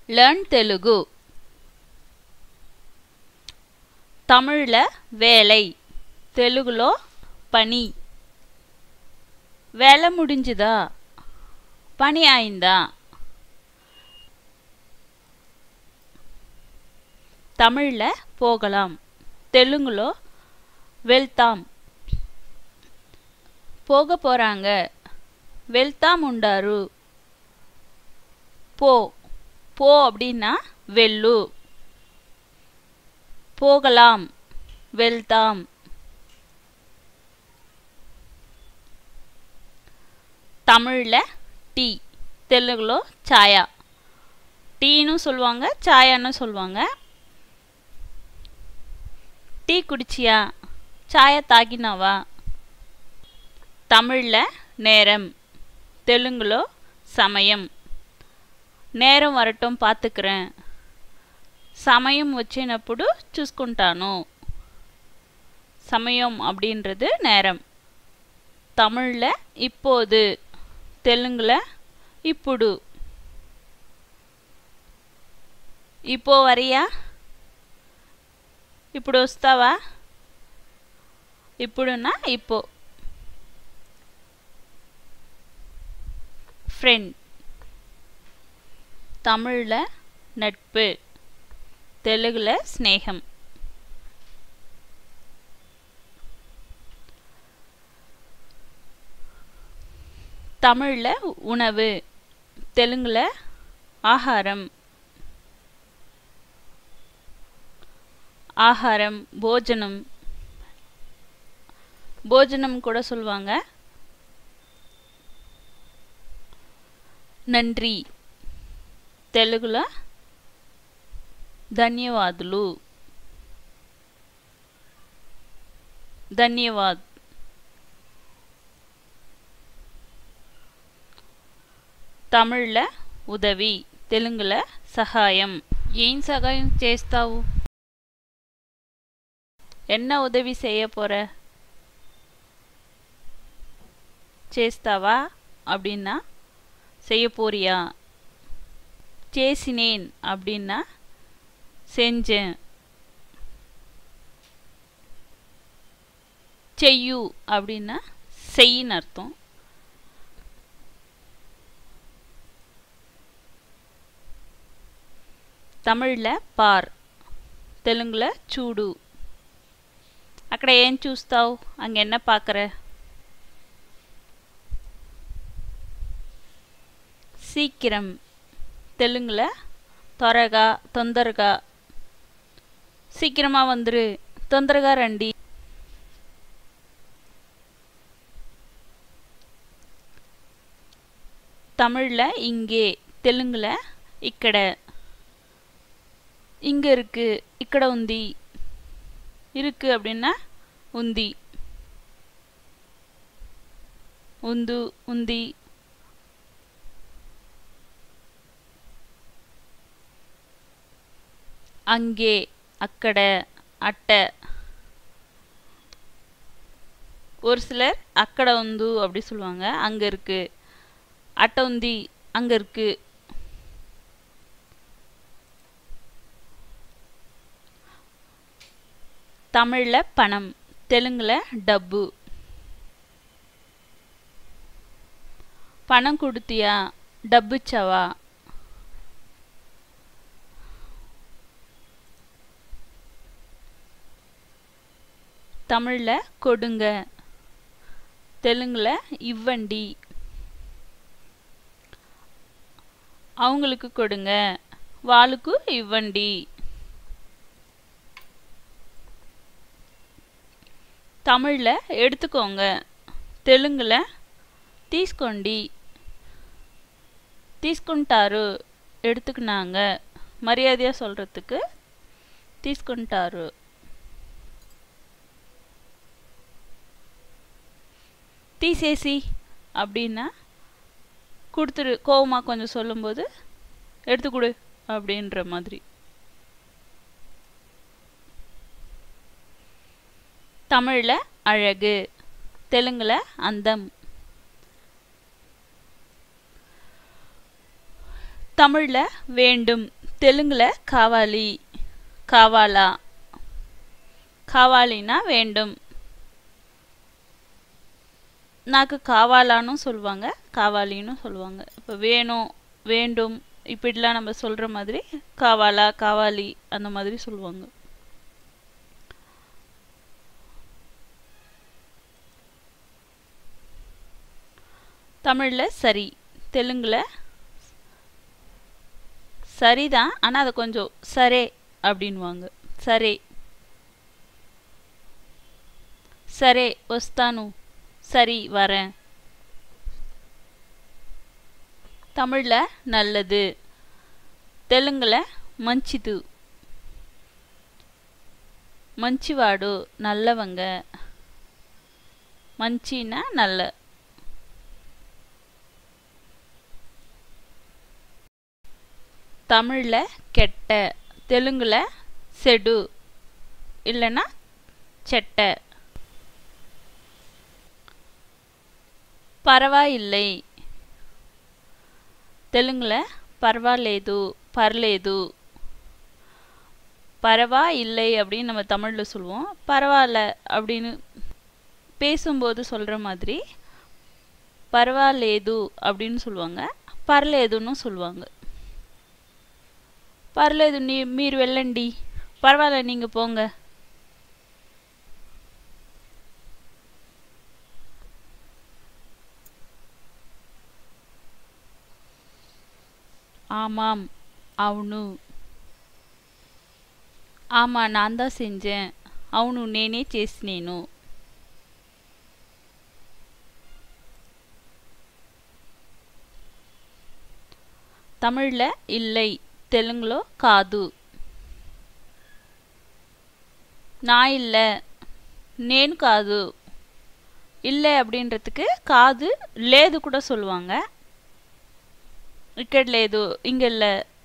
learn Telugu தமிழில் வேலை தெலுங்குలో పని వేల முடிஞ்சுதா పని అయిందా தமிழில் போகலாம் தெலுங்குలో వెళ్తాం போக போகிறாங்க వెళ్తాం ఉండారు போ போ அப்படின்னா வெள்ளு போகலாம் వెళ్తాం தமிழில் டீ தெலுங்குలో ఛాయ டீன்னு சொல்லுவாங்க ఛాయன்னு சொல்லுவாங்க டீ குடிச்சியா ఛాయ తాగినావా தமிழில் நேரம் தெலுங்குలో సమయం నేరం వరటం పాతుకురేం సమయం వచ్చినప్పుడు చూసుకుంటాను సమయం அப்படின்றது நேரம் தமிழில் இப்போது தெலுங்குல ఇప్పుడు இப்போ వరియా ఇప్పుడు వస్తావా ఇప్పుడున్నా இப்போ ஃப்ரெண்ட் தமிழில் நட்பு தெலுங்குல ஸ்நேகம் தமிழில் உணவு தெலுங்குல ஆகாரம் ஆகாரம் போஜனம் போஜனம் கூட சொல்லுவாங்க நன்றி తెలుగులో ధన్యవాదులు ధన్యవాద్ தமிழில் உதவி தெலுங்குல సహాయం ఏం సహాయం చేస్తావు என்ன உதவி செய்ய போற చేస్తావా அப்படின்னா செய்ய போறியா చేసినేన్ அப்படின்னா செஞ்சேன் చెయ్యు அப்படின்னா செய்யின்னு அர்த்தம் తమిళ్లో పార్ తెలుగులో చూడు అక్కడ ఏం చూస్తావు అంగెన్న పాకర సీக்கிரம் தெலுங்குல త్వరగా తొందరగా சீக்கிரமா வந்துரு తొందరగా రండి தமிழில் இங்கே தெலுங்குல ఇక్కడ இங்க இருக்கு ఇక్కడ ఉంది இருக்கு அப்படின்னா உந்தி உந்து உந்தி அங்கே அக்கட அட்டை ஒரு சிலர் அக்கட உந்து அப்படி சொல்லுவாங்க அங்க இருக்கு அட்டை உந்தி அங்க இருக்கு தமிழில் பணம் தெலுங்குல டப்பு பணம் கொடுத்தியா டப்புச்சவா தமிழில் கொடுங்க தெலுங்குல இவ்வண்டி அவங்களுக்கு கொடுங்க வாளுக்கு இவ்வண்டி தமிழில் எடுத்துக்கோங்க தெலுங்குல தீஸ்கொண்டி తీసుకుంటారు எடுத்துக்கினாங்க மரியாதையாக சொல்கிறதுக்கு తీసుకుంటారు தீசேசி அப்படின்னா கொடுத்துரு கோவமாக கொஞ்சம் சொல்லும்போது எடுத்து கொடு அப்படின்ற மாதிரி தமிழில் அழகு தெலுங்குல அந்தம் தமிழில் வேண்டும் தெலுங்கில் காவாலி காவாலா காவாலினா வேண்டும் నాకు காவாலான்னு சொல்லுவாங்க காவாலின்னு சொல்லுவாங்க இப்போ வேணும் வேண்டும் இப்படிலாம் நம்ம சொல்கிற மாதிரி காவாலா காவாலி அந்த மாதிரி சொல்லுவாங்க தமிழில் சரி தெலுங்கில் சரிதான் ஆனால் அதை கொஞ்சம் சரே அப்படின்வாங்க சரே సరే వస్తాను சரி வரேன் தமிழில் நல்லது தெலுங்கில் మంచిது మంచివాడు நல்லவங்க మంచిனா நல்ல தமிழில் கெட்ட தெலுங்கில் செடு இல்லைன்னா செட்டை పర్వాయిల్లై தெலுங்கில் பரவாயில்லேது பரலேது பரவா இல்லை அப்படின்னு நம்ம தமிழில் சொல்லுவோம் பரவாயில்ல அப்படின்னு பேசும்போது சொல்கிற மாதிரி பரவாயில்லேது அப்படின்னு சொல்லுவாங்க పర్లేదును சொல்லுவாங்க పర్లేదు நீ మీరు వెళ్ళండి పర్వాలే நீங்கள் போங்க ஆமாம் అవును ఆమా నాందా సెంజే అవును నేనే చేసినేను தமிழில் இல்லை தெலுங்குలో కాదు நான் இல்லை నేను కాదు இல்லை அப்படின்றதுக்கு காது லேது கூட சொல்லுவாங்க ఇక్కడ లేదు ఇంగ இல்லை